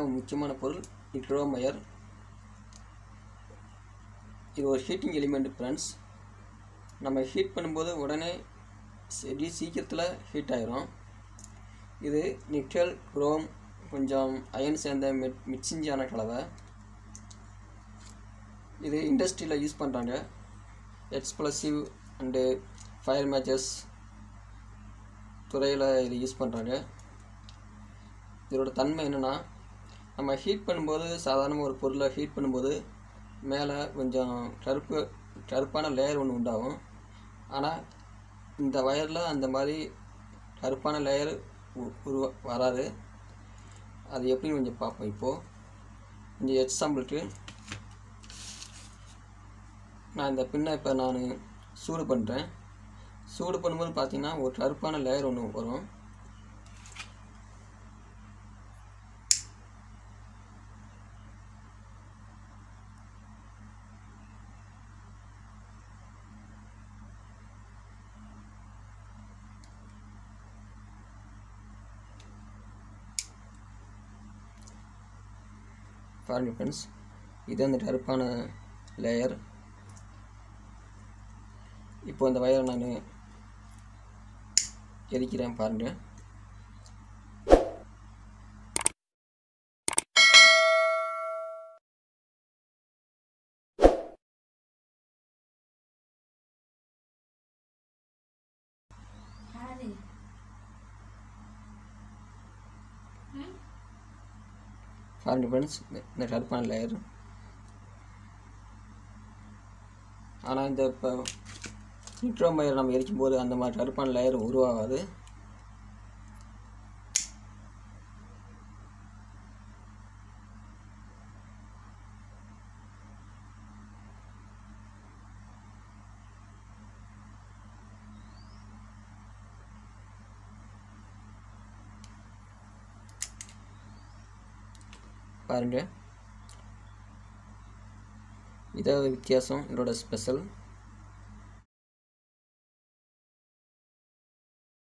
இதுதான் முக்கியமான பொருள் நிக்ரோமயர் இது ஒரு ஹீட்டிங் எலிமெண்ட் ஃப்ரெண்ட்ஸ் நம்ம ஹீட் பண்ணும்போது உடனே சரி சீக்கிரத்தில் ஹீட் ஆயிரும் இது நிக்கல் குரோம் கொஞ்சம் அயன் சேர்ந்த மிட் மிக்சிஞ்சான கலவை இது இண்டஸ்ட்ரியில் யூஸ் பண்ணுறாங்க எக்ஸ்ப்ளசிவ் அண்டு ஃபயர் மேட்சஸ் துறையில் இது யூஸ் பண்ணுறாங்க இதோட தன்மை என்னென்னா நம்ம ஹீட் பண்ணும்போது சாதாரண ஒரு பொருளை ஹீட் பண்ணும்போது மேலே கொஞ்சம் கருப்பு கருப்பான லேயர் ஒன்று உண்டாகும் ஆனால் இந்த வயரில் அந்த மாதிரி கருப்பான லேயர் உருவா வராது அது எப்படின்னு கொஞ்சம் பார்ப்போம் இப்போது கொஞ்சம் எக்ஸாம்பிளுக்கு நான் இந்த பின்னை இப்போ நான் சூடு பண்ணுறேன் சூடு பண்ணும்போது பார்த்தீங்கன்னா ஒரு கருப்பான லேயர் ஒன்று வரும் பாருங்கள் ஃப்ரெண்ட்ஸ் இது அந்த கருப்பான லேயர் இப்போ இந்த வயரை நான் எரிக்கிறேன் பாருங்கள் யாரு பாருங்கள் ஃப்ரெண்ட்ஸ் இந்த கருப்பான லேயர் ஆனால் இந்த இப்போ நிக்ரோமயர் நம்ம எரிக்கும் போது அந்த மாதிரி கருப்பான லேயர் உருவாகாது பாருங்கள் இதாவது வித்தியாசம் இதோட ஸ்பெஷல்